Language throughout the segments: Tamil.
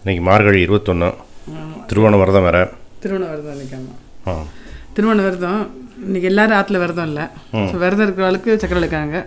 இன்னைக்கு மார்கழி இருபத்தொன்று திருவோண விரதம் வேற திருவண்ண விரதம் இன்னைக்காம ஆ திருவண்ண விரதம் இன்னைக்கு எல்லாரும் ஆற்றுல விரதம் இல்லை ஸோ விரதம் இருக்கிறவளுக்கு சக்கரை இருக்காங்க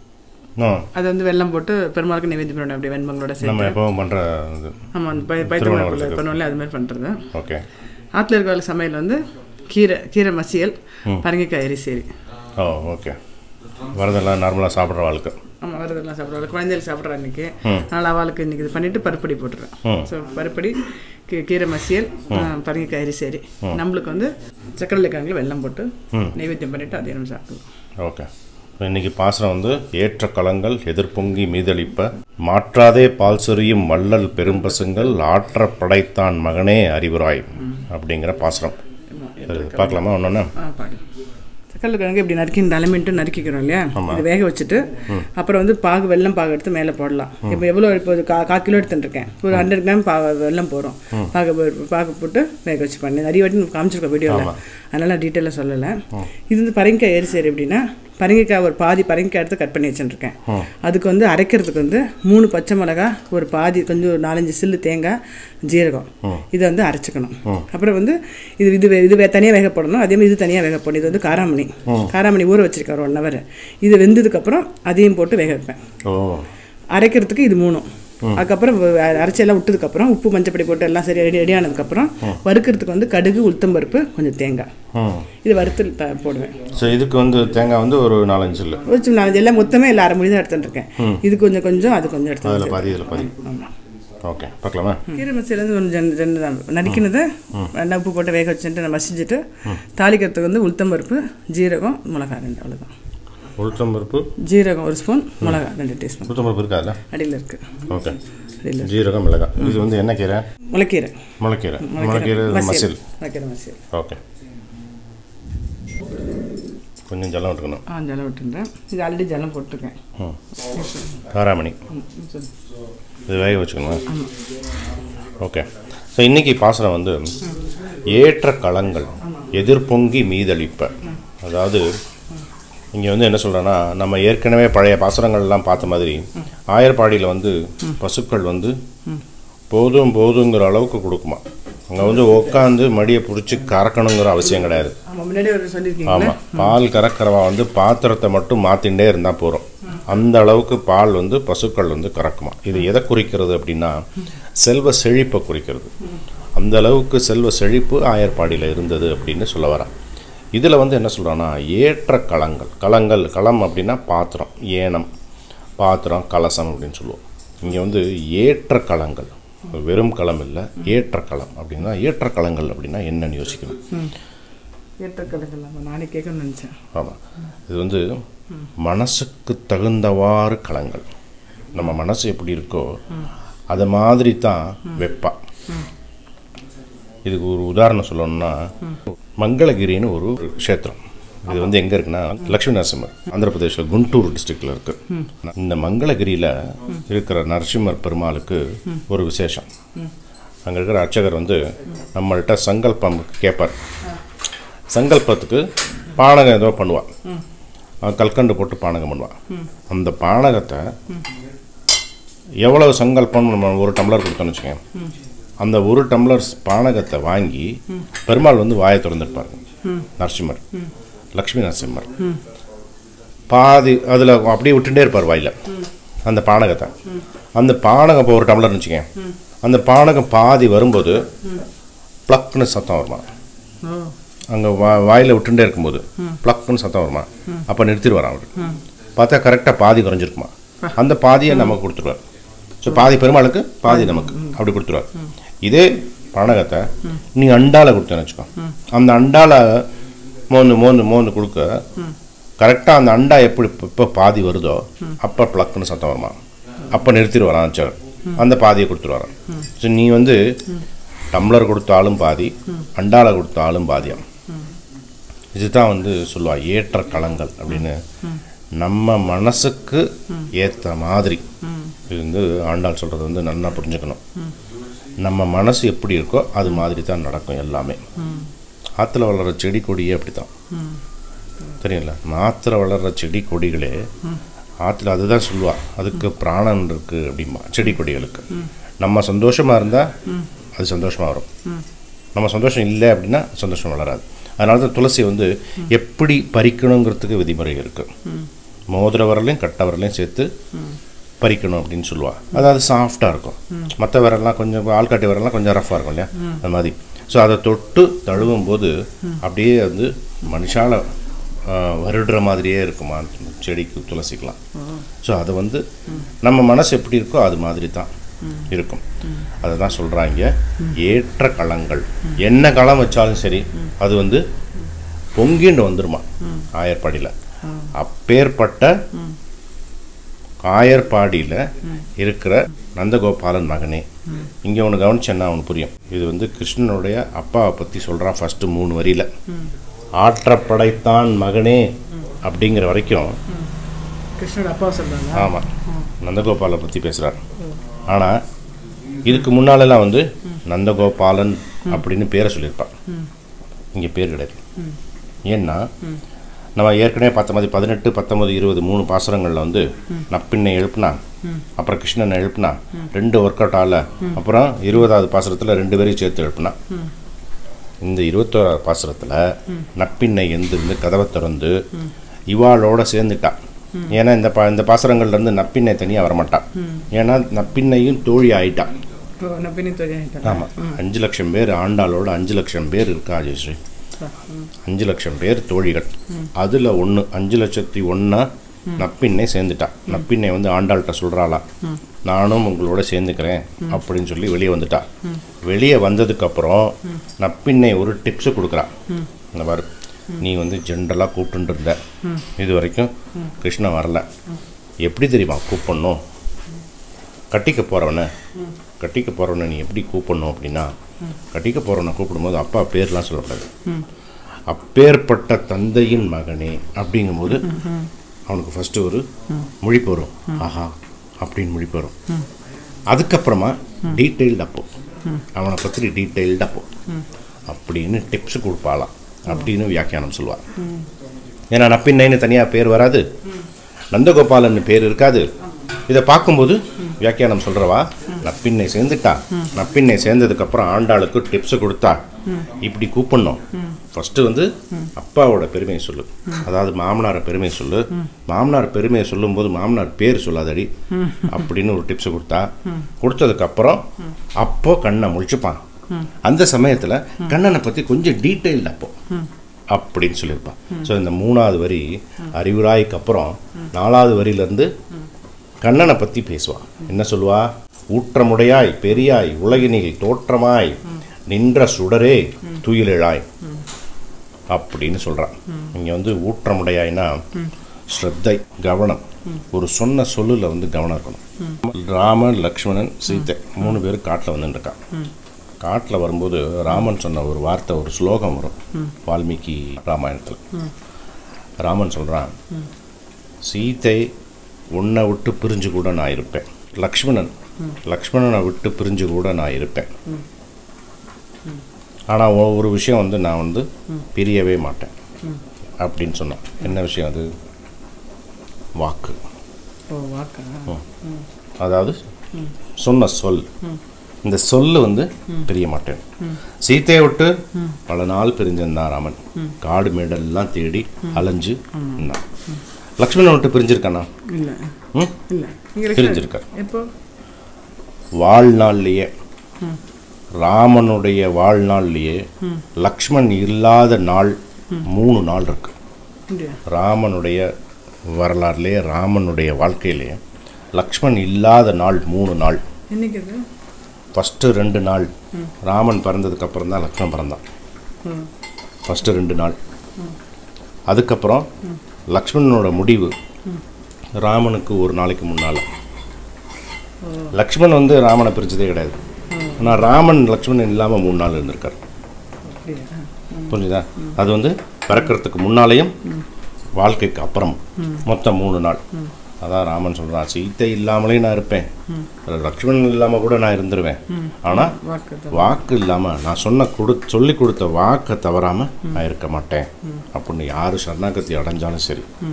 ஆ அது வந்து வெள்ளம் போட்டு பெருமாளுக்கு நிவேதி பண்ணணும் அப்படி வெண்பங்களோட சேர்த்து நம்ம எப்பவும் பண்ணுற இது ஆமாம் அந்த பை பைத்தமிழ் பண்ணுவோம்ல அது மாதிரி பண்ணுறது ஓகே ஆற்றுல இருக்கிறவளுக்கு சமையல் வந்து கீரை கீரை மசியல் பரங்கிக்காய் எரிசேரி ஓ ஓகே விரதம்லாம் நார்மலாக சாப்பிட்ற வாழ்க்கை ஆமாம் விரதம்லாம் சாப்பிட்றாள் குழந்தைகள் சாப்பிட்றா இன்னைக்கு அதனால் அவளுக்கு இன்னைக்கு இது பண்ணிட்டு பருப்படி போட்டுறேன் ம். ஸோ பருப்படி கீ- கீரை மசியல் பரங்கிக்காய் எரிசேரி நம்மளுக்கு வந்து சக்கரை கிழங்குல வெல்லம் போட்டு நைவேத்தியம் பண்ணிட்டு அதே நம்ம சாப்பிடுவோம் ஓகே இப்போ இன்னைக்கு பாசனம் வந்து ஏற்ற களங்கள் எதிர்பொங்கி மீதளிப்ப மாற்றாதே பால் சொரியும் வள்ளல் பெரும்பசுங்கள் ஆற்ற படைத்தான் மகனே அறிவுராய் அப்படிங்கிற பாசனம் சரி பார்க்கலாமா ஒன்று ஆ பாடு சக்கரை கிழங்கு இப்படி நறுக்கி நிலமின்ட்டு நறுக்கிக்கிறோம் இல்லையா இது வேக வச்சுட்டு அப்புறம் வந்து பாகு வெல்லம் பாகு எடுத்து மேலே போடலாம் இப்போ எவ்வளோ இப்போ ஒரு கா கா கிலோ எடுத்துட்டுருக்கேன் ஒரு ஹண்ட்ரட் கிராம் பா வெல்லம் போகிறோம் பாகு போ- பாகு போட்டு வேக வச்சு பண்ணி நிறைய வாட்டி காமிச்சிருக்கோம் வீடியோவில் அதனால் நான் டீட்டெயிலாக சொல்லலை இது வந்து பரங்கிக்காய் எரிசேரி எப்படின்னா பரங்கிக்காய் ஒரு பாதி பரங்கிக்காய் எடுத்து கட் பண்ணி வச்சுருக்கேன் அதுக்கு வந்து அரைக்கிறதுக்கு வந்து மூணு பச்சை மிளகா ஒரு பாதி கொஞ்சம் ஒரு நாலஞ்சு சில்லு தேங்காய் ஜீரகம் இதை வந்து அரைச்சிக்கணும் அப்புறம் வந்து இது இது வே- இது தனியாக வேக போடணும் அதே மாதிரி இது தனியாக வேக போடணும் இது வந்து காராமணி காராமணி ஊற வச்சிருக்கேன் ஒரு ஒன் ஹவர் இது வெந்ததுக்கப்புறம் அதையும் போட்டு வேக வைப்பேன் ஓ அரைக்கிறதுக்கு இது மூணும் அதுக்கப்புறம் வ- அரைச்சி எல்லாம் விட்டதுக்கப்புறம் உப்பு மஞ்சப்பொடி போட்டு எல்லாம் சரி ரெடி ரெடி ஆனதுக்கப்புறம் வறுக்கிறதுக்கு வந்து கடுகு உளுத்தம்பருப்பு கொஞ்சம் தேங்காய் ம் இது வறுத்து த- போடுவேன் ஸோ இதுக்கு வந்து தேங்காய் வந்து ஒரு நாலஞ்சு இல்லை வச்சு நான் எல்லாம் மொத்தமே இல்லை அரை மொழி தான் எடுத்துட்டுருக்கேன் இது கொஞ்சம் கொஞ்சம் அது கொஞ்சம் எடுத்து அதில் பாதி இதில் பாதி ஓகே பார்க்கலாமா கீரை மசியில் வந்து கொஞ்சம் ஜென் ஜென்னு தான் நறுக்கினதை எண்ணெய் உப்பு போட்டு வேக வச்சுட்டு நான் மசிச்சுட்டு தாளிக்கிறதுக்கு வந்து உளுத்தம்பருப்பு ஜீரகம் மிளகாய் ரெண்டு அவ்வளோதான் உளுத்தம் பருப்பு ஜீரகம் ஒரு ஸ்பூன் மிளகாய் ரெண்டு டீஸ்பூன் உளுத்தம் பருப்பு இருக்காதுல்ல அடியில் இருக்குது ஓகே அடியில் ஜீரகம் மிளகாய் இது வந்து என்ன கீரை முளைக்கீரை முளைக்கீரை முளைக்கீரை இது மசில் முளைக்கீரை மசியல் ஓகே கொஞ்சம் ஜலம் விட்டுக்கணும் ஆ ஜலம் விட்டுருந்தேன் இது ஆல்ரெடி ஜலம் போட்டிருக்கேன் ம் காராமணி ம், சொல்லு. இது வேக வச்சுக்கணும் ஓகே ஸோ இன்றைக்கி பாசனம் வந்து ஏற்ற களங்கள் எதிர்பொங்கி மீதளிப்ப அதாவது இங்கே வந்து என்ன சொல்கிறேன்னா நம்ம ஏற்கனவே பழைய பாசனங்கள்லாம் பார்த்த மாதிரி ஆயர்பாடியில் வந்து பசுக்கள் வந்து போதும் போதுங்கிற அளவுக்கு கொடுக்குமா அங்கே வந்து உட்காந்து மடியை பிடிச்சி கறக்கணுங்கிற அவசியம் கிடையாது ஆமாம் முன்னாடி ஒரு சொல்லியிருக்கீங்களா ஆமாம் பால் கறக்கிறவா வந்து பாத்திரத்தை மட்டும் மாற்றிண்டே இருந்தால் போகிறோம் அந்த அளவுக்கு பால் வந்து பசுக்கள் வந்து கறக்குமா இது எதை குறிக்கிறது அப்படின்னா செல்வ செழிப்பை குறிக்கிறது அந்த அளவுக்கு செல்வ செழிப்பு ஆயர்பாடியில் இருந்தது அப்படின்னு சொல்ல வரேன் இதில் வந்து என்ன சொல்கிறான்னா ஏற்ற களங்கள் களங்கள் களம் அப்படின்னா பாத்திரம் ஏனம் பாத்திரம் கலசம் அப்படின்னு சொல்லுவோம் இங்கே வந்து ஏற்ற களங்கள் வெறும் களம் இல்லை ஏற்ற களம் அப்படின்னா ஏற்ற களங்கள் அப்படின்னா என்னன்னு யோசிக்கணும் ஏற்றக்கலைகள் ஆமாம் நானே கேட்கணும்னு நினச்சேன் ஆமாம் இது வந்து மனசுக்கு தகுந்தவாறு களங்கள் நம்ம மனசு எப்படி இருக்கோ அது மாதிரி தான் வெப்பா இதுக்கு ஒரு உதாரணம் சொல்லணும்னா மங்களகிரின்னு ஒரு க்ஷேத்திரம் இது வந்து எங்கே இருக்குன்னா லக்ஷ்மி நரசிம்மர் ஆந்திர பிரதேசில் குண்டூர் டிஸ்ட்ரிக்டில் இருக்கு இந்த மங்களகிரியில் இருக்கிற நரசிம்மர் பெருமாளுக்கு ஒரு விசேஷம் அங்கே இருக்கிற அர்ச்சகர் வந்து நம்மள்கிட்ட சங்கல்பம் கேட்பார் சங்கல்பத்துக்கு பானகம் ஏதோ பண்ணுவான் அவன் கல்கண்டு போட்டு பானகம் பண்ணுவான் அந்த பானகத்தை எவ்வளவு சங்கல்பம் நம்ம ஒரு டம்ளர் கொடுத்தோம்னு வச்சுக்கோங்க அந்த ஒரு டம்ளர் பானகத்தை வாங்கி பெருமாள் வந்து வாயை திறந்துருப்பாரு நரசிம்மர் லக்ஷ்மி நரசிம்மர் பாதி அதில் அப்படியே விட்டுட்டே இருப்பார் வாயில் அந்த பானகத்தை அந்த பானகம் இப்போ ஒரு டம்ளர்னு வச்சுக்கோங்க அந்த பானகம் பாதி வரும்போது ப்ளக்னு சத்தம் வருமா ஓ அங்கே வா வாயில் விட்டுட்டே இருக்கும்போது ப்ளக்னு சத்தம் வருமா அப்போ நிறுத்திடுவார் அவர் பார்த்தா கரெக்டாக பாதி குறைஞ்சிருக்குமா அந்த பாதியை நமக்கு கொடுத்துருவார் ஸோ பாதி பெருமாளுக்கு பாதி நமக்கு அப்படி கொடுத்துருவார் இதே பானகத்தை நீ அண்டால கொடுத்தேன்னு வச்சுக்கோ அந்த அண்டால மோந்து மோந்து மோந்து கொடுக்க கரெக்டாக அந்த அண்டா எப்படி இப்போ பாதி வருதோ அப்போ ப்ளக்னு சத்தம் வருமா அப்போ நிறுத்திடுவாரான் ஆச்சர் அந்த பாதியை கொடுத்துருவாரான் ஸோ நீ வந்து டம்ளர் கொடுத்தாலும் பாதி அண்டால கொடுத்தாலும் பாதியம் இதுதான் வந்து சொல்லுவா ஏற்ற களங்கள் அப்படின்னு நம்ம மனசுக்கு ஏற்ற மாதிரி இது வந்து ஆண்டாள் சொல்கிறது வந்து நல்லா புரிஞ்சுக்கணும் நம்ம மனசு எப்படி இருக்கோ அது மாதிரி தான் நடக்கும் எல்லாமே ஆற்றுல வளர்கிற செடி கொடியே அப்படி தான் தெரியுங்களா ஆற்றுல வளர்கிற செடி கொடிகளே ஆற்றுல அதுதான் சொல்லுவா அதுக்கு பிராணன் இருக்குது அப்படிம்பா செடி கொடிகளுக்கு நம்ம சந்தோஷமாக இருந்தால் அது சந்தோஷமாக வரும் நம்ம சந்தோஷம் இல்லை அப்படின்னா சந்தோஷம் வளராது அதனால தான் துளசி வந்து எப்படி பறிக்கணுங்கிறதுக்கு விதிமுறை இருக்குது மோதிர விரலையும் கட்ட விரலையும் சேர்த்து பறிக்கணும் அப்படின்னு சொல்லுவா அதாவது சாஃப்டாக இருக்கும் மற்ற விரல்லாம் கொஞ்சம் ஆள்காட்டி விரல்லாம் கொஞ்சம் ரஃப்பாக இருக்கும் இல்லையா அது மாதிரி ஸோ அதை தொட்டு தழுவும் போது அப்படியே வந்து மனுஷால ஆ, வருடுற மாதிரியே இருக்குமா செடிக்கு துளசிக்கலாம் ஸோ அது வந்து நம்ம மனசு எப்படி இருக்கோ அது மாதிரி தான் இருக்கும் அதை தான் சொல்கிறாங்க ஏற்ற களங்கள் என்ன களம் வச்சாலும் சரி அது வந்து பொங்கிண்டு வந்துருமா ஆயர்பாடியில் அப்பேற்பட்ட ஆயர்பாடியில் இருக்கிற நந்தகோபாலன் மகனே இங்கே ஒன்று கவனிச்சேன்னா அவனுக்கு புரியும் இது வந்து கிருஷ்ணனுடைய அப்பாவை பற்றி சொல்கிறான் ஃபஸ்ட்டு மூணு வரியில் ஆற்றப்படைத்தான் மகனே அப்படிங்கிற வரைக்கும் கிருஷ்ணோட அப்பாவை சொல்கிறாங்க ஆமாம் நந்தகோபாலை பற்றி பேசுகிறார் ஆனால் இதுக்கு முன்னாலெல்லாம் வந்து நந்தகோபாலன் அப்படின்னு பேரை சொல்லியிருப்பான் இங்கே பேர் கிடையாது ஏன்னா நம்ம ஏற்கனவே பார்த்த மாதிரி பதினெட்டு பத்தொன்பது இருபது மூணு பாசுரங்களில் வந்து நப்பின்னை எழுப்புனா அப்புறம் கிருஷ்ணனை எழுப்புனா ரெண்டு ஒர்க் அவுட் ஆகல அப்புறம் இருபதாவது பாசுரத்தில் ரெண்டு பேரையும் சேர்த்து எழுப்புனா இந்த இருபத்தோராவது பாசுரத்தில் நப்பின்னை எந்திருந்து கதவை திறந்து இவாளோட சேர்ந்துட்டா ஏன்னா இந்த பா இந்த பாசுரங்கள்ல இருந்து நப்பின்னை தனியாக வரமாட்டான் ஏன்னா நப்பின்னையும் தோழி ஆயிட்டா ஓ நப்பினி தொழில் ஆமாம் அஞ்சு லட்சம் பேர் ஆண்டாளோட அஞ்சு லட்சம் பேர் இருக்கா அஜயஸ்ரீ அஞ்சு லட்சம் பேர் தோழிகள் அதில் ஒன்று அஞ்சு லட்சத்தி ஒன்றா நப்பின்னை சேர்ந்துட்டா நப்பின்னை வந்து ஆண்டாள்கிட்ட சொல்கிறாளாம் நானும் உங்களோட சேர்ந்துக்கிறேன் அப்படின்னு சொல்லி வெளியே வந்துட்டா வெளியே வந்ததுக்கப்புறம் நப்பின்னை ஒரு டிப்ஸு கொடுக்குறா இந்த மாதிரி நீ வந்து ஜென்ரலாக கூப்பிட்டு இருந்த இது வரைக்கும் கிருஷ்ணன் வரல எப்படி தெரியுமா கூப்பிடணும் கட்டிக்க போகிறவனை கட்டிக்க போகிறவனை நீ எப்படி கூப்பிடணும் அப்படின்னா கட்டிக்க போகிறவனை கூப்பிடும்போது அப்பா பேர்லாம் சொல்லக்கூடாது அப்பேற்பட்ட தந்தையின் மகனே அப்படிங்கும்போது அவனுக்கு ஃபஸ்ட்டு ஒரு முழிப்பு வரும் ஆஹா அப்படின்னு முழிப்பு வரும் அதுக்கப்புறமா டீட்டெயில்டு அப்போ அவனை பற்றி டீட்டெயில்டு அப்போ அப்படின்னு டிப்ஸ் கொடுப்பாளாம் அப்படின்னு வியாக்கியானம் சொல்லுவாள் ஏன்னா நப்பின்னைன்னு தனியாக பேர் வராது நந்தகோபாலன் பேர் இருக்காது இதை பார்க்கும்போது வியாக்கியானம் சொல்கிறவா நப்பின்னை சேர்ந்துட்டா நப்பின்னை சேர்ந்ததுக்கப்புறம் ஆண்டாளுக்கு டிப்ஸ் கொடுத்தா இப்படி கூப்பிடணும் ஃபஸ்ட்டு வந்து அப்பாவோட பெருமையை சொல்லு அதாவது மாமனாரை பெருமையை சொல்லு மாமனார் பெருமையை சொல்லும்போது மாமனார் பேர் சொல்லாதடி அப்படின்னு ஒரு டிப்ஸ் கொடுத்தா கொடுத்ததுக்கப்புறம் அப்போ கண்ணை முழிச்சுப்பான் அந்த சமயத்தில் கண்ணனை பற்றி கொஞ்சம் டீட்டெயில்டு அப்போ அப்படின்னு சொல்லியிருப்பான் ஸோ இந்த மூணாவது வரி அறிவுராய்க்கு அப்புறம் நாலாவது வரியிலேருந்து கண்ணனை பற்றி பேசுவான் என்ன சொல்லுவா ஊற்றமுடையாய் பெரியாய் உலகினில் தோற்றமாய் நின்ற சுடரே துயிலெழாய் அப்படின்னு சொல்கிறான் இங்கே வந்து ஊற்றமுடையாய்னா ஸ்ரத்தை கவனம் ஒரு சொன்ன சொல்லுல வந்து கவனம் இருக்கணும் ராமன் லக்ஷ்மணன் சீதை மூணு பேரும் காட்டில் வந்துட்டுருக்கான் காட்டில் வரும்போது ராமன் சொன்ன ஒரு வார்த்தை ஒரு ஸ்லோகம் வரும் வால்மீகி ராமாயணத்தில் ராமன் சொல்கிறான் சீதை உன்னை விட்டு பிரிஞ்சு கூட நான் இருப்பேன் லக்ஷ்மணன் லக்ஷ்மணனை விட்டு பிரிஞ்சு கூட நான் இருப்பேன் ஆனால் ஒரு விஷயம் வந்து நான் வந்து பிரியவே மாட்டேன் அப்படின்னு சொன்னான் என்ன விஷயம் அது வாக்கு ஓ வாக்கா அதாவது சொன்ன சொல் இந்த சொல்லு வந்து பிரிய மாட்டேன் சீத்தையை விட்டு பல நாள் பிரிஞ்சிருந்தான் ராமன் காடு மேடெல்லாம் தேடி அலைஞ்சு இருந்தான் லக்ஷ்மணன் விட்டு பிரிஞ்சிருக்கானா இல்லை ம் இல்லை நீங்கள் பிரிஞ்சிருக்கார் எப்போ வாழ்நாள்லேயே ராமனுடைய வாழ்நாள்லேயே லக்ஷ்மண் இல்லாத நாள் மூணு நாள் இருக்கு இல்லையா ராமனுடைய வரலாறுலேயே ராமனுடைய வாழ்க்கையிலேயே லக்ஷ்மண் இல்லாத நாள் மூணு நாள் என்னைக்கு அது ஃபஸ்ட்டு ரெண்டு நாள் ராமன் பிறந்ததுக்கு அப்புறம் தான் லக்ஷ்மணன் பிறந்தான் ம் ஃபஸ்ட்டு ரெண்டு நாள் அதுக்கப்புறம் லக்ஷ்மணனோட முடிவு ராமனுக்கு ஒரு நாளைக்கு முன்னால் லக்ஷ்மணன் வந்து ராமனை பிரிச்சதே கிடையாது ஆனால் ராமன் லக்ஷ்மணன் இல்லாமல் மூணு நாள் இருந்திருக்கார் அப்படியா புரிஞ்சுதா அது வந்து பிறக்கிறதுக்கு முன்னாலேயும் வாழ்க்கைக்கு அப்புறம் மொத்தம் மூணு நாள் அதான் ராமன் சொல்கிறான் சீத்தை இல்லாமலே நான் இருப்பேன் லக்ஷ்மணன் இல்லாமல் கூட நான் இருந்துருவேன் ஆனால் வாக்கு தான் வாக்கு இல்லாமல் நான் சொன்ன கொடு சொல்லி கொடுத்த வாக்கை தவறாமல் நான் இருக்க மாட்டேன் அப்படின்னு யார் சரணாகதி அடைஞ்சாலும் சரி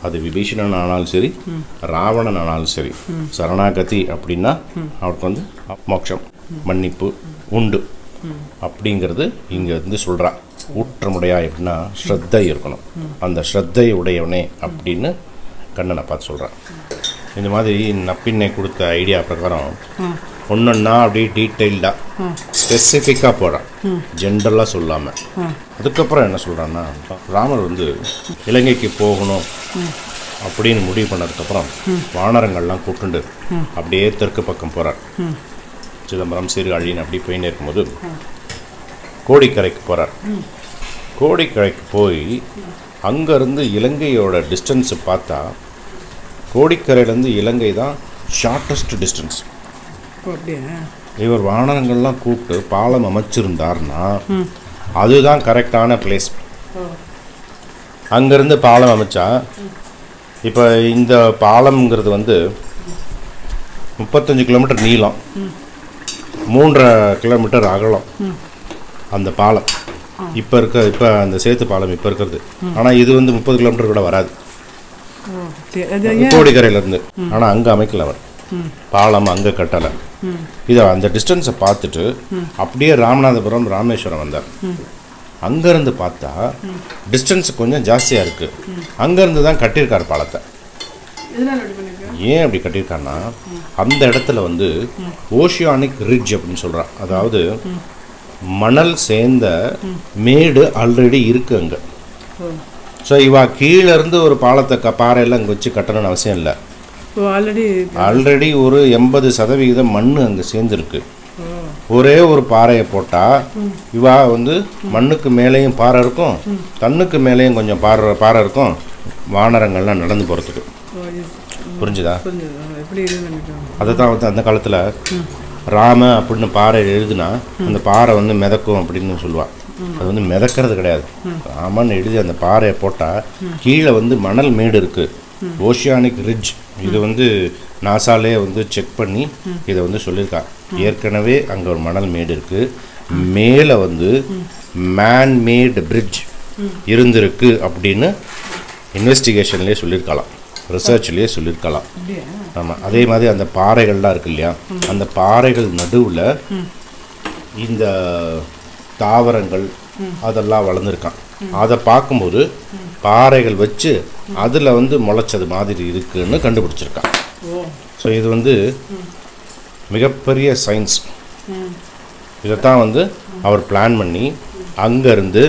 அது விபீஷணன் ஆனாலும் சரி ராவணன் ஆனாலும் சரி சரணாகதி அப்படின்னா அவருக்கு வந்து மோட்சம் மன்னிப்பு உண்டு அப்படிங்கிறது இங்கே வந்து சொல்கிறா ஊற்றமுடையா எப்படின்னா ஸ்ரத்தை இருக்கணும் அந்த ஸ்ரத்தை உடையவனே அப்படின்னு கண்ணனை பார்த்து சொல்கிறான் இந்த மாதிரி நப்பின்னை கொடுத்த ஐடியா பிரகாரம் ஒன்றொன்னா அப்படியே டீட்டெயில்டாக ஸ்பெசிஃபிக்காக போகிறான் ஜென்ரலாக சொல்லாமல் அதுக்கப்புறம் என்ன சொல்கிறான்னா ராமர் வந்து இலங்கைக்கு போகணும் அப்படின்னு முடிவு பண்ணதுக்கப்புறம் வானரங்கள்லாம் கூட்டுண்டு அப்படியே தெற்கு பக்கம் போகிறார் சிதம்பரம் சீர்காழின்னு அப்படி போயின்னு இருக்கும்போது கோடிக்கரைக்கு போகிறார் கோடிக்கரைக்கு போய் அங்கேருந்து இலங்கையோட டிஸ்டன்ஸை பார்த்தா கோடிக்கரையிலேருந்து இலங்கை தான் ஷார்ட்டஸ்ட் டிஸ்டன்ஸ் ஓ அப்படியா இவர் வானரங்கள்லாம் கூப்பிட்டு பாலம் அமைச்சிருந்தார்னா அதுதான் கரெக்டான பிளேஸ் அங்கேருந்து பாலம் அமைச்சா இப்போ இந்த பாலம்ங்கிறது வந்து முப்பத்தஞ்சு கிலோமீட்டர் நீளம் மூன்றரை கிலோமீட்டர் அகலம் அந்த பாலம் இப்போ இருக்க இப்போ அந்த சேத்து பாலம் இப்போ இருக்கிறது ஆனால் இது வந்து முப்பது கிலோமீட்டர் கூட வராது ஓ அப்படியா அது ஏன் கோடிக்கரையிலேருந்து ஆனால் அங்கே அமைக்கல அவர் பாலம் அங்கே கட்டலை இதை அந்த டிஸ்டன்ஸை பார்த்துட்டு அப்படியே ராமநாதபுரம் ராமேஸ்வரம் வந்தார் அங்கேருந்து பார்த்தா டிஸ்டன்ஸ் கொஞ்சம் ஜாஸ்தியாக இருக்குது அங்கேருந்து தான் கட்டியிருக்கார் பாலத்தை எதனால அப்படி பண்ணிருக்கேன் ஏன் அப்படி கட்டியிருக்காருன்னா அந்த இடத்துல வந்து ஓஷியானிக் ரிட்ஜ் அப்படின்னு சொல்கிறான் அதாவது மணல் சேர்ந்த மேடு ஆல்ரெடி இருக்கு அங்கே ஓ ஸோ இவா கீழே இருந்து ஒரு பாலத்தை க பாறையெல்லாம் அங்கே வச்சு கட்டணும்னு அவசியம் இல்லை ஓ ஆல்ரெடி ஆல்ரெடி ஒரு எண்பது சதவிகிதம் மண் அங்கே சேர்ந்துருக்கு ஓ ஒரே ஒரு பாறையை போட்டால் இவா வந்து மண்ணுக்கு மேலேயும் பாறை இருக்கும் தண்ணுக்கு மேலேயும் கொஞ்சம் பாறை பாறை இருக்கும் வானரங்கள்லாம் நடந்து போகிறதுக்கு ஓ இது புரிஞ்சுதா புரிஞ்சுது ஆ, எப்படி இருக்குன்னு நினைக்கிறேன் அதை தான் வந்து அந்த காலத்தில் ராம அப்படின்னு பாறை எழுதுனா அந்த பாறை வந்து மிதக்கும் அப்படின்னு சொல்லுவாள் அது வந்து மிதக்கிறது கிடையாது ராமன் எழுதி அந்த பாறையை போட்டால் கீழே வந்து மணல் மேடு இருக்குது ஓஷியானிக் ரிட்ஜ் இது வந்து நாசாலே வந்து செக் பண்ணி இதை வந்து சொல்லியிருக்கா ஏற்கனவே அங்கே ஒரு மணல் மேடு இருக்குது மேலே வந்து மேன் மேடு பிரிட்ஜ் இருந்திருக்கு அப்படின்னு இன்வெஸ்டிகேஷன்லேயே சொல்லியிருக்கலாம் ரிசர்ச்லேயே சொல்லியிருக்கலாம் அப்படியா ஆமாம் அதே மாதிரி அந்த பாறைகள்லாம் இருக்கு இல்லையா அந்த பாறைகள் நடுவில் இந்த தாவரங்கள் அதெல்லாம் வளர்ந்துருக்கான் அதை பார்க்கும்போது பாறைகள் வச்சு அதில் வந்து முளைச்சது மாதிரி இருக்குன்னு கண்டுபிடிச்சிருக்கான் ஓ ஸோ இது வந்து மிகப்பெரிய சயின்ஸ் ம் இதைத்தான் வந்து அவர் பிளான் பண்ணி அங்கேருந்து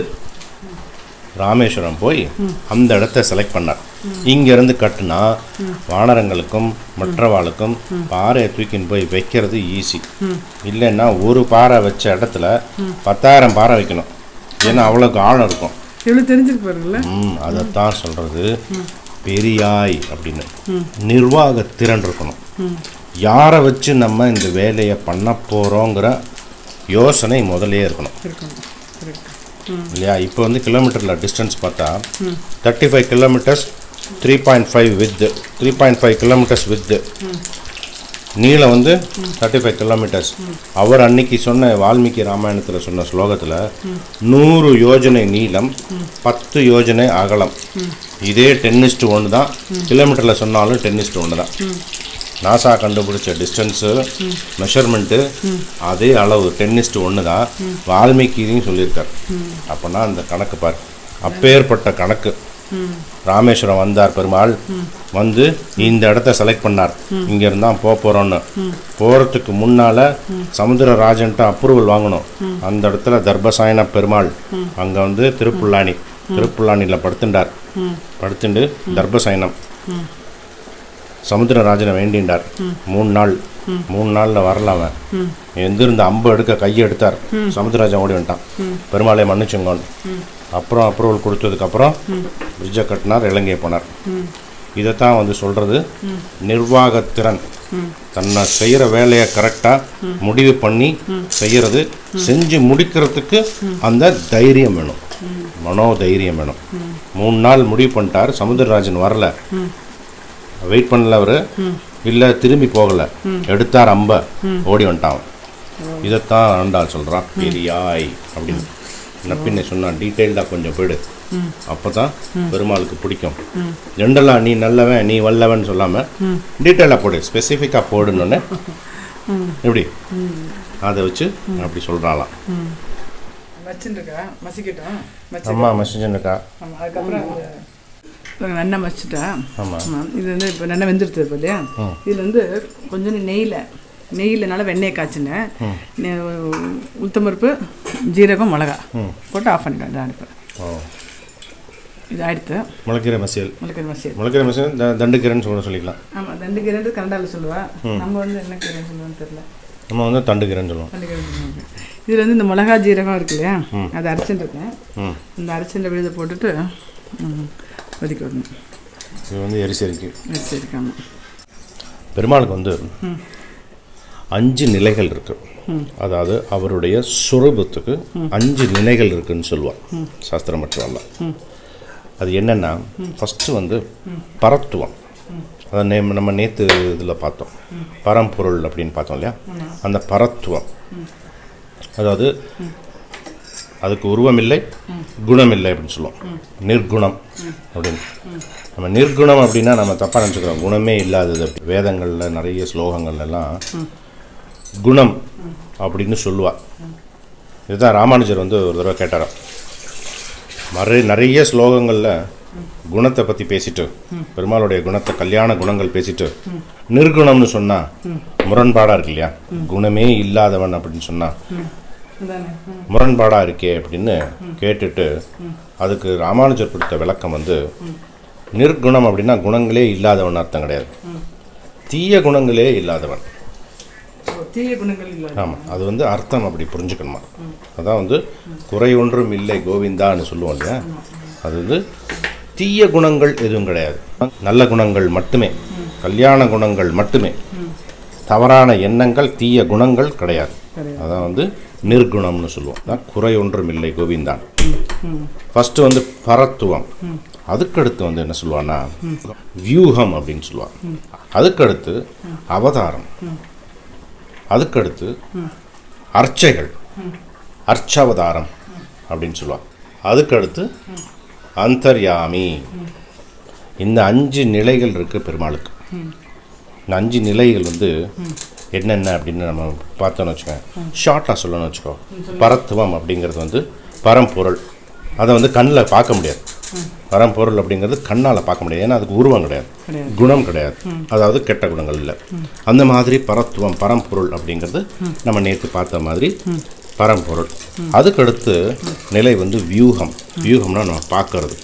ராமேஸ்வரம் போய் அந்த இடத்த செலக்ட் பண்ணார் இங்கேருந்து கட்டுனா வானரங்களுக்கும் மற்றவாளுக்கும் பாறையை தூக்கின்னு போய் வைக்கிறது ஈஸி இல்லைன்னா ஒரு பாறை வச்ச இடத்துல பத்தாயிரம் பாறை வைக்கணும் ஏன்னா அவ்வளோக்கு ஆழம் இருக்கும் எவ்வளோ தெரிஞ்சிருக்கு பாருங்களேன் ம் அதைத்தான் சொல்கிறது பெரியாய் அப்படின்னு நிர்வாக திறன் இருக்கணும் யாரை வச்சு நம்ம இந்த வேலையை பண்ண போகிறோங்கிற யோசனை முதல்லயே இருக்கணும் இருக்கணும் கரெக்ட் இல்லையா இப்போ வந்து கிலோமீட்டரில் டிஸ்டன்ஸ் பார்த்தா thirty five kilometers three point five width three point five kilometers width நீளம் வந்து தேர்ட்டி ஃபைவ் கிலோமீட்டர்ஸ் அவர் அன்னைக்கு சொன்ன வால்மீகி ராமாயணத்தில் சொன்ன ஸ்லோகத்தில் நூறு யோஜனை நீளம் பத்து யோஜனை அகலம் இதே டென்னிஸ்ட் ஒன்று தான் கிலோமீட்டரில் சொன்னாலும் டென்னிஸ்ட் ஒன்று தான் நாசா கண்டுபிடிச்ச டிஸ்டன்ஸு மெஷர்மெண்ட்டு அதே அளவு டென்னிஸ்ட் ஒன்று தான் வால்மீகியும் சொல்லியிருக்கார் அப்போனா அந்த கணக்கு பார் அப்பேற்பட்ட கணக்கு ராமேஸ்வரம் வந்தார் பெருமாள் வந்து இந்த இடத்த செலக்ட் பண்ணார் இங்க இருந்தா போக போறோம்னு போறதுக்கு முன்னால சமுத்திரராஜன்ட்ட அப்ரூவல் வாங்கணும் அந்த இடத்துல தர்பசாயன பெருமாள் அங்க வந்து திருப்புல்லானி திருப்புல்லானில படுத்துண்டார் படுத்துண்டு தர்பசயனம் சமுத்திரராஜனை வேண்டிண்டார் மூணு நாள் மூணு நாளில் வரல அவன் எந்திருந்த அம்பு எடுக்க கையை எடுத்தார் சமுத்திரராஜன் ஓடி வந்துட்டான் பெருமாளை மன்னிச்சுங்கோன்னு அப்புறம் அப்ரூவல் கொடுத்ததுக்கப்புறம் பிரிட்ஜை கட்டினார் இலங்கை போனார் இதைத்தான் வந்து சொல்கிறது நிர்வாகத்திறன் தன்னை செய்கிற வேலையை கரெக்டாக முடிவு பண்ணி செய்கிறது செஞ்சு முடிக்கிறதுக்கு அந்த தைரியம் வேணும் மனோ தைரியம் வேணும் மூணு நாள் முடிவு பண்ணிட்டார் சமுத்திரராஜன் வரல வெயிட் பண்ணல அவர் இல்லை திரும்பி போகல எடுத்தார் அம்ப ஓடி வந்துட்டான் அவன். இதைத்தான் ஆண்டாள் சொல்கிறான் பெரியாய் அப்படின்னு நப்பின்னை சொன்னான் டீட்டெயில்டாக கொஞ்சம் போயிடு அப்போ தான் பெருமாளுக்கு பிடிக்கும் ஜென்ரலாக நீ நல்லவன் நீ வல்லவன் சொல்லாமல் டீட்டெயிலாக போடு ஸ்பெசிஃபிக்காக போடுன்னு எப்படி அதை வச்சு அப்படி சொல்கிறாளாம் வச்சுருக்கா மசிக்கட்டும் மசி அம்மா மெசேஜ்னுக்கா ஆமாம் அதுக்கப்புறம் அது இவங்க நல்லா மசிச்சுட்டா ஆமாம் ஆமாம் இது வந்து இப்போ நல்லா வெந்துருது இப்போ இல்லையா இதில் வந்து கொஞ்சம் நெய்யில் நெய்யில் நல்லா வெண்ணெயை காய்ச்சினேன் நெ- உளுத்தம்பருப்பு ஜீரகம் மிளகா போட்டு ஆஃப் பண்ணிட்டேன் இதை அடுப்பு ஓ இது ஆயிடுத்து முளைக்கீரை மசியல் முளைக்கிற மசியல் முளைக்கீரை மசியல் த தண்டுக்கீரைன்னு சொல்ல சொல்லிக்கலாம் ஆமாம் ரெண்டு கீரைன்றது கன்னடாவில் சொல்லுவா நம்ம வந்து என்ன கீரைன்னு சொல்லுவோம்னு தெரியல நம்ம வந்து தண்டுக்கீரைன்னு சொல்லுவோம் ரெண்டு கீரை சொல்லுவாங்க இதில் வந்து இந்த மிளகா ஜீரகம் இருக்கு இல்லையா அதை அரைச்சிட்டு இருக்கேன் ம் இந்த அரைச்சின்ற விழுதை போட்டுட்டு ம், கொதிக்க விடணும் இது வந்து எரிசரிக்கு வச்சிருக்காம பெருமாளுக்கு வந்து அஞ்சு நிலைகள் இருக்கு அதாவது அவருடைய சுரூபத்துக்கு அஞ்சு நிலைகள் இருக்குன்னு சொல்லுவாள் சாஸ்திரம் மட்டும் அது என்னன்னா ஃபஸ்ட்டு வந்து பரத்துவம் அதை நே நம்ம நேற்று இதில் பார்த்தோம் பரம்பொருள் அப்படின்னு பார்த்தோம் இல்லையா அந்த பரத்துவம் அதாவது அதுக்கு உருவம் இல்லை குணம் இல்லை அப்படின்னு சொல்லுவோம் நிர்குணம் அப்படின்னு நம்ம நிர்குணம் அப்படின்னா நம்ம தப்பாக நினச்சிக்கிறோம் குணமே இல்லாதது அப்படி. வேதங்கள்ல நிறைய ஸ்லோகங்கள்ல எல்லாம் குணம் அப்படின்னு சொல்லுவா இதுதான் ராமானுஜர் வந்து ஒரு தடவை கேட்டாராம் நிறைய நிறைய ஸ்லோகங்களில் குணத்தை பற்றி பேசிட்டு பெருமாளுடைய குணத்தை கல்யாண குணங்கள் பேசிட்டு நிர்குணம்னு சொன்னா முரண்பாடாக இருக்கு இல்லையா குணமே இல்லாதவன் அப்படின்னு சொன்னா அதானே ம். முரண்பாடாக இருக்கே அப்படின்னு கேட்டுட்டு அதுக்கு ராமானுஜர் கொடுத்த விளக்கம் வந்து நிர்குணம் அப்படின்னா குணங்களே இல்லாதவன் அர்த்தம் கிடையாது தீய குணங்களே இல்லாதவன் ஓ, தீய குணங்கள் இல்லை ஆமாம் அது வந்து அர்த்தம் அப்படி புரிஞ்சுக்கணுமா அதான் வந்து குறை ஒன்றும் இல்லை கோவிந்தான்னு சொல்லுவோம் இல்லையா அது வந்து தீய குணங்கள் எதுவும் கிடையாது நல்ல குணங்கள் மட்டுமே கல்யாண குணங்கள் மட்டுமே தவறான எண்ணங்கள் தீய குணங்கள் கிடையாது அதான் வந்து நிர்குணம்னு சொல்லுவோம் அதான் குறை ஒன்றும் இல்லை கோவிந்தான் ஃபர்ஸ்ட் வந்து பரத்துவம் அதுக்கடுத்து வந்து என்ன சொல்லுவான்னா வியூகம் அப்படின்னு சொல்லுவான் அதுக்கடுத்து அவதாரம் அதுக்கடுத்து அர்ச்சைகள் அர்ச்சாவதாரம் அப்படின்னு சொல்லுவாங்க அதுக்கடுத்து அந்தர்யாமி இந்த அஞ்சு நிலைகள் இருக்கு பெருமாளுக்கு இந்த அஞ்சு நிலைகள் வந்து என்னென்ன அப்படின்னு நம்ம பார்த்தோம்னு வச்சுக்கோங்க ஷார்ட்டாக சொல்லணும்னு வச்சுக்கோ பரத்துவம் அப்படிங்கிறது வந்து பரம்பொருள் அதை வந்து கண்ணில் பார்க்க முடியாது பரம்பொருள் அப்படிங்கிறது கண்ணால் பார்க்க முடியாது ஏன்னா அதுக்கு உருவம் கிடையாது குணம் கிடையாது அதாவது கெட்ட குணங்கள் இல்லை அந்த மாதிரி பரத்துவம் பரம்பொருள் அப்படிங்கிறது நம்ம நேற்று பார்த்த மாதிரி பரம்பொருள் அதுக்கடுத்து நிலை வந்து வியூகம் வியூகம்னா நம்ம பார்க்கறது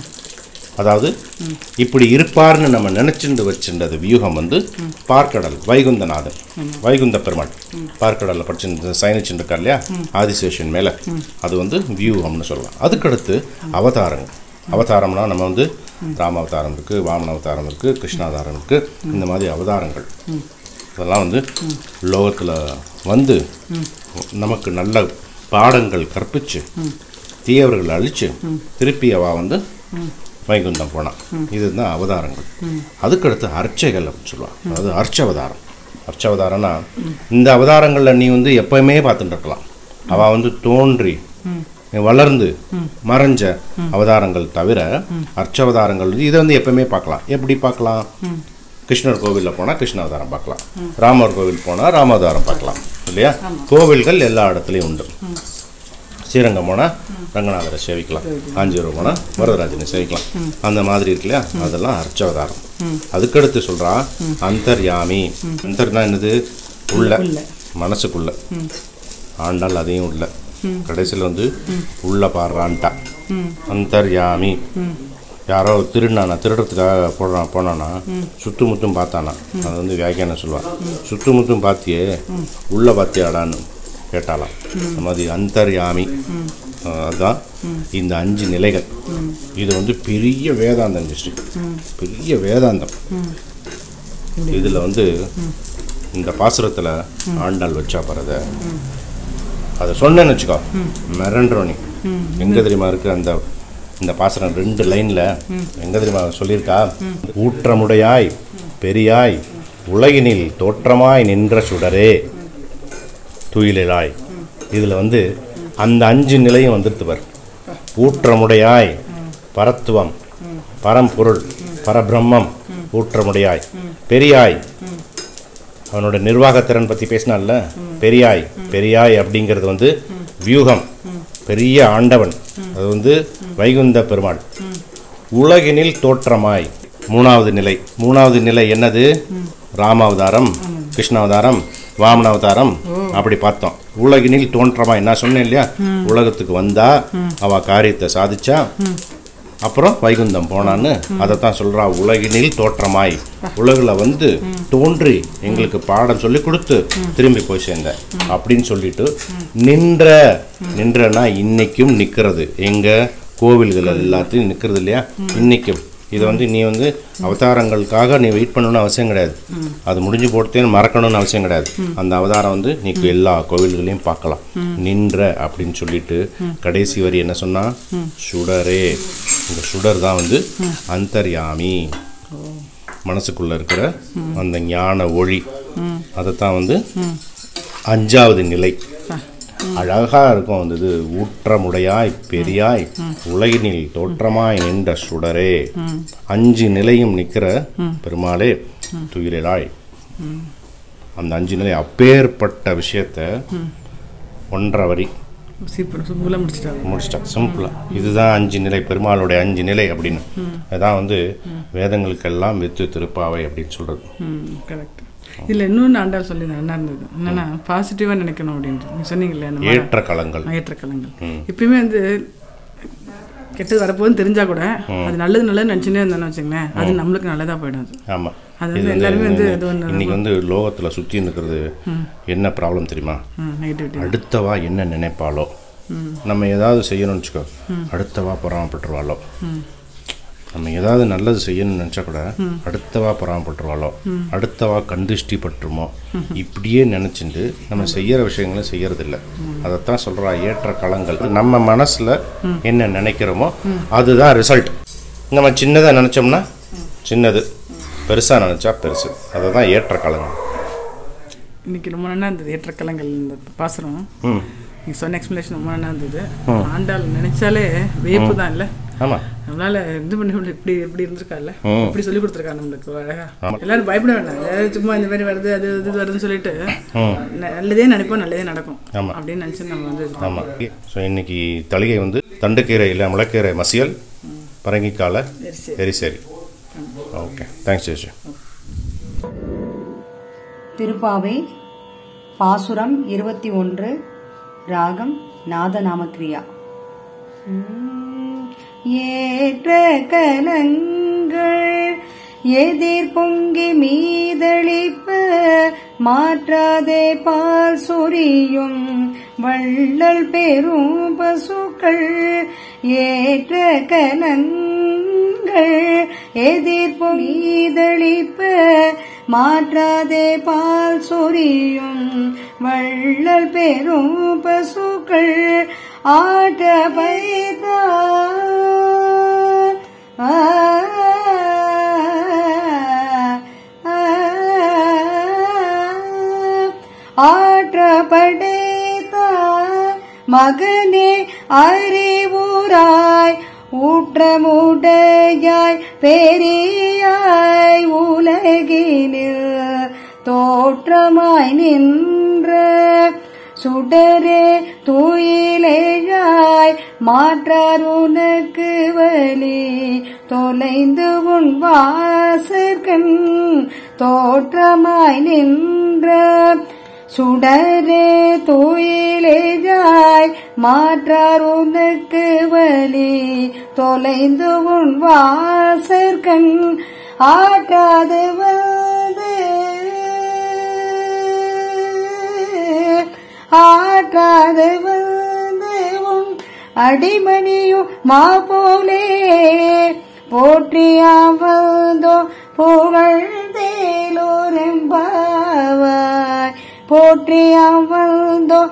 அதாவது இப்படி இருப்பார்னு நம்ம நினைச்சுட்டு வச்சிருந்தது வியூகம் வந்து பார்க்கடல் வைகுந்தநாதன் வைகுந்த பெருமாள் பார்க்கடலில் படிச்சு சயனிச்சுட்டு இருக்கார் இல்லையா ஆதிசேஷன் மேலே அது வந்து வியூகம்னு சொல்லலாம் அதுக்கடுத்து அவதாரங்கள் அவதாரம்னா நம்ம வந்து ராம அவதாரம் இருக்குது வாமன அவதாரம் இருக்குது கிருஷ்ணாவதாரம் இருக்குது இந்த மாதிரி அவதாரங்கள் இதெல்லாம் வந்து லோகத்தில் வந்து நமக்கு நல்ல பாடங்கள் கற்பிச்சு தீயவர்களை அழிச்சு திருப்பி அவ வந்து வைகுந்தம் போனான் இதுதான் அவதாரங்கள் அதுக்கடுத்து அர்ச்சைகள் அப்படின்னு சொல்லுவாங்க அதாவது அர்ச்சவதாரம் அர்ச்சவதாரம்னா இந்த அவதாரங்களில் நீ வந்து எப்பயுமே பார்த்துட்டு இருக்கலாம் அவள் வந்து தோன்றி வளர்ந்து மறைஞ்ச அவதாரங்கள் தவிர அர்ச்சவதாரங்கள் இதை வந்து எப்பயுமே பார்க்கலாம் எப்படி பார்க்கலாம் கிருஷ்ணர் கோவிலில் போனால் கிருஷ்ண அவதாரம் பார்க்கலாம் ராமர் கோவில் போனால் ராமாவதாரம் பார்க்கலாம் இல்லையா கோவில்கள் எல்லா இடத்துலையும் உண்டு ஸ்ரீரங்கம் போனால் ரங்கநாதரை சேவிக்கலாம் காஞ்சிபுரம் போனால் வரதராஜனை சேவிக்கலாம் அந்த மாதிரி இருக்கு இல்லையா அதெல்லாம் அர்ச்சவதாரம் அதுக்கடுத்து சொல்றா அந்தர்யாமி அந்தர்னா என்னது உள்ள மனசுக்குள்ள ஆண்டாள் அதையும் உள்ள கடைசியில் வந்து உள்ள பாடுறான்ட்டா அந்தர்யாமி யாரோ திருடினானா திருடுறதுக்காக போடுறான் போனானா சுத்து முத்தும் பார்த்தானா அது வந்து வியாக்கியானம் சொல்லுவான் சுத்து முத்தும் பார்த்தியே உள்ள பார்த்தியாடான்னு கேட்டாலாம் அந்த மாதிரி அந்தர்யாமி அஹ் அதுதான் இந்த அஞ்சு நிலைகள் இது வந்து பெரிய வேதாந்தம் டிஸ்ட்ரிக்ட் பெரிய வேதாந்தம் இதில் வந்து இந்த பாசுரத்தில் ஆண்டாள் வச்சா பரத அதை சொன்னேன்னு வச்சுக்கோ மிரண்டுறோம் நீ எங்கே தெரியுமா இருக்கு அந்த இந்த பாசுரம் ரெண்டு லைனில் எங்கே தெரியுமா சொல்லியிருக்கா ஊற்றமுடையாய் பெரியாய் உலகினில் தோற்றமாய் நின்ற சுடரே துயிலாய் இதில் வந்து அந்த அஞ்சு நிலையும் வந்துடுத்து பார் ஊற்றமுடையாய் பரத்துவம் பரம்பொருள் பரபிரம்மம் ஊற்றமுடையாய் பெரியாய் அவனோட நிர்வாகத்திறன் பற்றி பேசினான்ல பெரியாய் பெரியாய் அப்படிங்கிறது வந்து வியூகம் பெரிய ஆண்டவன் அது வந்து வைகுந்த பெருமாள் உலகினில் தோற்றமாய் மூணாவது நிலை மூணாவது நிலை என்னது ராமாவதாரம் கிருஷ்ணாவதாரம் வாமனாவதாரம் அப்படி பார்த்தோம் உலகினில் தோற்றமாய் நான் சொன்னேன் இல்லையா உலகத்துக்கு வந்தா அவ காரியத்தை சாதிச்சா அப்புறம் வைகுந்தம் போனான்னு அதைத்தான் சொல்றா உலகினில் தோற்றமாய் உலகில் வந்து தோன்றி எங்களுக்கு பாடம் சொல்லி கொடுத்து திரும்பி போய் சேர்ந்த அப்படின்னு சொல்லிட்டு நின்ற நின்றனா இன்னைக்கும் நிற்கிறது எங்க கோவில்கள் எல்லாத்தையும் நிற்கிறது இல்லையா இன்னைக்கும் இதை வந்து நீ வந்து அவதாரங்களுக்காக நீ வெயிட் பண்ணணும்னு அவசியம் கிடையாது அது முடிஞ்சு போட்டேன்னு மறக்கணும்னு அவசியம் கிடையாது அந்த அவதாரம் வந்து நீ எல்லா கோவில்களையும் பார்க்கலாம் நின்ற அப்படின்னு சொல்லிட்டு கடைசி வரி என்ன சொன்னா சுடரே இந்த சுடர் தான் வந்து அந்தர்யாமி மனசுக்குள்ள இருக்கிற அந்த ஞான ஒளி அதைத்தான் வந்து அஞ்சாவது நிலை அழகா இருக்கும் அந்த இது ஊற்றமுடையாய் பெரியாய் உலகினில் தோற்றமாய் நின்ற சுடரே அஞ்சு நிலையும் நிக்கிற பெருமாளே துயிலாய் அந்த அஞ்சு நிலை அப்பேற்பட்ட விஷயத்த ஒன்றரை வரி சீப்பர் சிம்பிளாக முடிச்சிட்டாங்க முடிச்சிட்டா சிம்பிளா இதுதான் அஞ்சு நிலை பெருமாளுடைய அஞ்சு நிலை அப்படின்னு அதான் வந்து வேதங்களுக்கெல்லாம் வித்து திருப்பாவை அப்படின்னு சொல்றது ம் கரெக்ட் இதில் இன்னொன்று ஆண்டாள் சொல்லி நல்லா இருந்தது என்னன்னா பாசிட்டிவாக நினைக்கணும் அப்படின்ட்டு நீங்கள் சொன்னீங்களே அந்த மாதிரி ஏற்ற களங்கள் ஏற்றக்கலங்கள் எப்பயுமே வந்து கெட்டது வரப்போகுதுன்னு தெரிஞ்சா கூட அது நல்லது நல்லது நினச்சினே இருந்தோம்னு வச்சுங்களேன் அது நம்மளுக்கு நல்லதாக போயிடும் அது ஆமா அது இது வந்து வந்து எல்லாருமே வந்து இது ஒன்று இன்னைக்கு வந்து லோகத்துல சுத்தி இருக்கிறது என்ன ப்ராப்ளம் தெரியுமா நெகட்டிவிட்டி அடுத்தவா என்ன நினைப்பாளோ நம்ம ஏதாவது செய்யணும்னு வச்சுக்கோ அடுத்தவா பொறாமப்பட்டுருவாளோ நம்ம ஏதாவது நல்லது செய்யணும்னு நினச்சா கூட அடுத்தவா பொறாமப்பட்டுருவாளோ அடுத்தவா கண்டிஷ்டி பட்டுருமோ இப்படியே நினச்சிட்டு நம்ம செய்யற விஷயங்களை செய்யறதில்ல அதைத்தான் சொல்றா ஏற்ற களங்கள் நம்ம மனசுல என்ன நினைக்கிறோமோ அதுதான் ரிசல்ட் நம்ம சின்னதாக நினச்சோம்னா சின்னது பெருசா நினச்சா பெருசு அதுதான் ஏற்ற களங்கள் இன்னைக்கு ரொம்ப நல்லா இருந்தது ஏற்றக்கலங்கள் இந்த பாசுரம் ம் நீங்கள் சொன்ன எக்ஸ்பிளேஷன் ரொம்ப நல்லா இருந்தது ஆண்டாள் நினைச்சாலே வேப்பு தான் இல்லை ஆமாம் நம்மளால இது பண்ணி விட இப்படி இப்படி இருந்திருக்கால ம். இப்படி சொல்லி கொடுத்துருக்கா நம்மளுக்கு அழகா ஆமா. எல்லாரும் பயப்பட வேண்டாம் எல்லாரும் சும்மா இந்த மாதிரி வருது அது இது வருதுன்னு சொல்லிட்டு ம் நல்லதே நினைப்போம் நல்லதே நடக்கும் ஆமா. அப்படின்னு நினச்சி நம்ம வந்து இது பண்ணணும். ஆமாம் ஸோ இன்னைக்கு தளிகை வந்து தண்டுக்கீரை இல்லை முளைக்கீரை மசியல் பரங்கிக்கால எரிசேரி. எரிசேரி ஓகே தேங்க்ஸ் ஜெயஸ்ரீ திருப்பாவை பாசுரம் இருபத்தி ஒன்று ராகம் நாதநாமக்ரியா உம், ஏற்ற கலங்கள் எதிர் பொங்கி மீதளிப்ப மாற்றாதே பால் சொரியும் வள்ளல் பெரும் பசுக்கள் ஏற்ற கலங்கள் எதிர் மீதளிப்ப மாற்றாதே பால் சொரியும் வள்ளல் பெரும் பசுக்கள் ஆட்ட பைத்தான் ஆற்ற படைத்தார் மகனே அறிவுராய் ஊற்றமுடையாய் பெரியாய் உலகினில் தோற்றமாய் நின்ற சுடரே துயிலேழாய் மாற்றார் உனக்கு வலி தொலைந்து உன் வாசற்கண் தோற்றமாய் நின்ற சுடரே துயிலேழாய் மாற்றார் உனக்கு வலி தொலைந்து உன் வாசற்கண் ஆற்றாது வந்து ஆற்றாது வந்து உன் அடிமணியும் மா போலே போற்றியாம் வந்தோ புகழ்ந்தேலோரெம்பாவாய் போற்றியாம் வந்தோ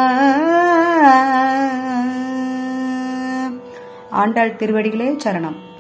புகழ்ந்தேலோரெம்பாவாய் ஆண்டாள் திருவடிகளே சரணம்